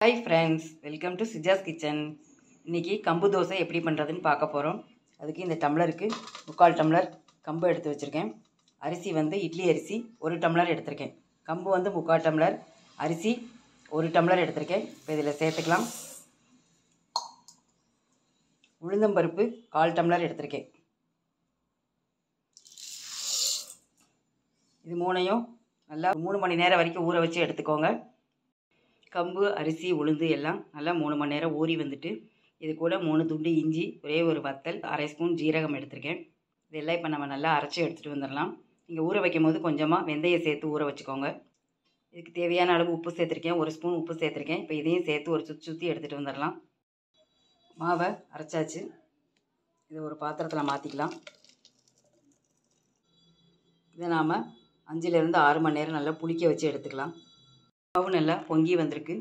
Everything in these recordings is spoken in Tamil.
hi friends welcome to Sija's kitchen இன்றைக்கி கம்பு தோசை எப்படி பண்ணுறதுன்னு பார்க்க போகிறோம் அதுக்கு இந்த டம்ளருக்கு முக்கால் டம்ளர் கம்பு எடுத்து வச்சுருக்கேன் அரிசி வந்து இட்லி அரிசி ஒரு டம்ளர் எடுத்திருக்கேன் கம்பு வந்து முக்கால் டம்ளர் அரிசி ஒரு டம்ளர் எடுத்திருக்கேன் இப்போ இதில் சேர்த்துக்கலாம் உளுந்தம்பருப்பு கால் டம்ளர் எடுத்திருக்கேன் இது மூணையும் நல்லா மூணு மணி நேரம் வரைக்கும் ஊற வச்சு எடுத்துக்கோங்க கம்பு அரிசி உளுந்து எல்லாம் நல்லா மூணு மணி நேரம் ஊறி வந்துட்டு இது கூட மூணு துண்டு இஞ்சி ஒரே ஒரு வத்தல் அரை ஸ்பூன் ஜீரகம் எடுத்திருக்கேன் இதெல்லாம் இப்போ நம்ம நல்லா அரைச்சி எடுத்துகிட்டு வந்துடலாம் நீங்கள் ஊற வைக்கும் போது கொஞ்சமாக வெந்தயம் சேர்த்து ஊற வச்சுக்கோங்க இதுக்கு தேவையான அளவு உப்பு சேர்த்துருக்கேன் ஒரு ஸ்பூன் உப்பு சேர்த்துருக்கேன் இப்போ இதையும் சேர்த்து ஒரு சுற்றி சுற்றி எடுத்துகிட்டு வந்துடலாம் மாவை அரைச்சாச்சு இதை ஒரு பாத்திரத்தில் மாற்றிக்கலாம் இதை நாம் அஞ்சுலேருந்து ஆறு மணி நேரம் நல்லா புளிக்க வச்சு எடுத்துக்கலாம் மாவு நல்லா பொங்கி வந்திருக்கு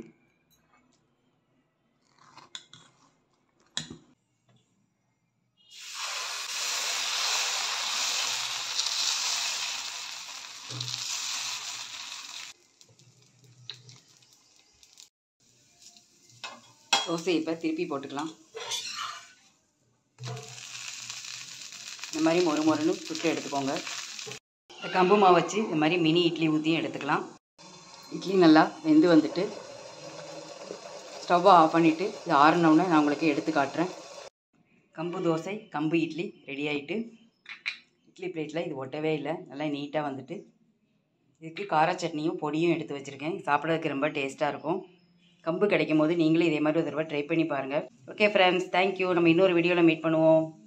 தோசை இப்போ திருப்பி போட்டுக்கலாம் இந்த மாதிரி மொறு மொறுன்னு சுட்டு எடுத்துக்கோங்க இந்த கம்பு மாவு வச்சு இந்த மாதிரி மினி இட்லி ஊற்றியும் எடுத்துக்கலாம் இட்லி நல்லா வெந்து வந்துட்டு ஸ்டவ்வை ஆஃப் பண்ணிவிட்டு இது ஆறினவுடனே நான் உங்களுக்கு எடுத்து காட்டுறேன் கம்பு தோசை கம்பு இட்லி ரெடி ஆகிட்டு இட்லி பிளேட்டில் இது ஒட்டவே இல்லை நல்லா நீட்டாக வந்துட்டு இதுக்கு கார சட்னியும் பொடியும் எடுத்து வச்சுருக்கேன் சாப்பிட்றதுக்கு ரொம்ப டேஸ்ட்டாக இருக்கும் கம்பு கிடைக்கும் போது நீங்களும் இதே மாதிரி ஒரு தடவை ட்ரை பண்ணி பாருங்கள் ஓகே ஃப்ரெண்ட்ஸ் தேங்க்யூ நம்ம இன்னொரு வீடியோவில் மீட் பண்ணுவோம்